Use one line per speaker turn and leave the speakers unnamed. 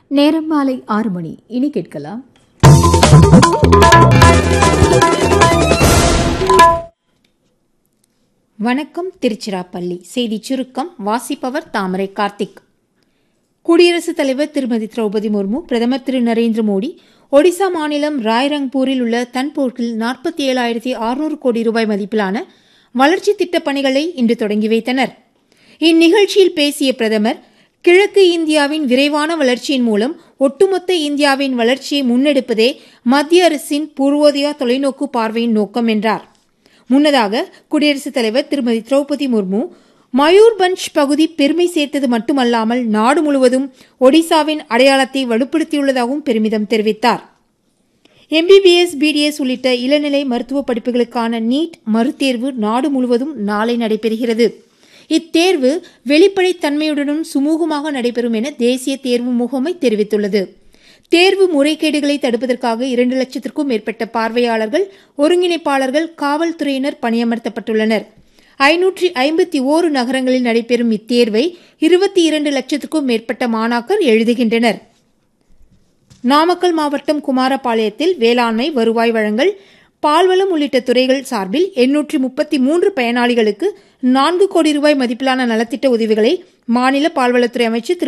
நேரம் மாலை ஆறு மணி இனி கேட்கலாம்
வணக்கம் திருச்சிராப்பள்ளி செய்திச் சுருக்கம் வாசிப்பவர் தாமரை கார்த்திக் குடியரசுத் தலைவர் திருமதி திரௌபதி முர்மு பிரதமர் திரு நரேந்திர மோடி ஒடிசா மாநிலம் ராய்ரங்பூரில் உள்ள தன்போர்ட்டில் நாற்பத்தி ஏழாயிரத்தி அறுநூறு கோடி ரூபாய் மதிப்பிலான வளர்ச்சி திட்டப் பணிகளை இன்று தொடங்கி வைத்தனர் இந்நிகழ்ச்சியில் பேசிய பிரதமர் கிழக்கு இந்தியாவின் விரைவான வளர்ச்சியின் மூலம் ஒட்டுமொத்த இந்தியாவின் வளர்ச்சியை முன்னெடுப்பதே மத்திய அரசின் பூர்வோதயா தொலைநோக்கு பார்வையின் நோக்கம் என்றார் முன்னதாக குடியரசுத் தலைவர் திருமதி திரௌபதி முர்மு மயூர்பஞ்ச் பகுதி பெருமை சேர்த்தது மட்டுமல்லாமல் நாடு முழுவதும் ஒடிசாவின் அடையாளத்தை வலுப்படுத்தியுள்ளதாகவும் பெருமிதம் தெரிவித்தார் எம்பிபிஎஸ் பிடிஎஸ் உள்ளிட்ட இளநிலை மருத்துவ படிப்புகளுக்கான நீட் மறுதேர்வு நாடு முழுவதும் நாளை நடைபெறுகிறது இத்தேர்வு வெளிப்படைத்தன்மையுடனும் சுமூகமாக நடைபெறும் என தேசிய தேர்வு முகமை தெரிவித்துள்ளது தேர்வு முறைகேடுகளை தடுப்பதற்காக இரண்டு லட்சத்திற்கும் மேற்பட்ட பார்வையாளர்கள் ஒருங்கிணைப்பாளர்கள் காவல்துறையினர் பணியமர்த்தப்பட்டுள்ளனர் ஐநூற்றி ஐம்பத்தி ஓரு நகரங்களில் நடைபெறும் இத்தேர்வை இருபத்தி இரண்டு லட்சத்திற்கும் மேற்பட்ட மாணாக்கர் எழுதுகின்றனர் நாமக்கல் மாவட்டம் குமாரபாளையத்தில் வேளாண்மை வருவாய் வழங்கல் பால்வளம் உள்ளிட்ட துறைகள் சார்பில் எண்ணூற்றி முப்பத்தி மூன்று பயனாளிகளுக்கு நான்கு கோடி ரூபாய் மதிப்பிலான நலத்திட்ட உதவிகளை மாநில பால்வளத்துறை அமைச்சர் திரு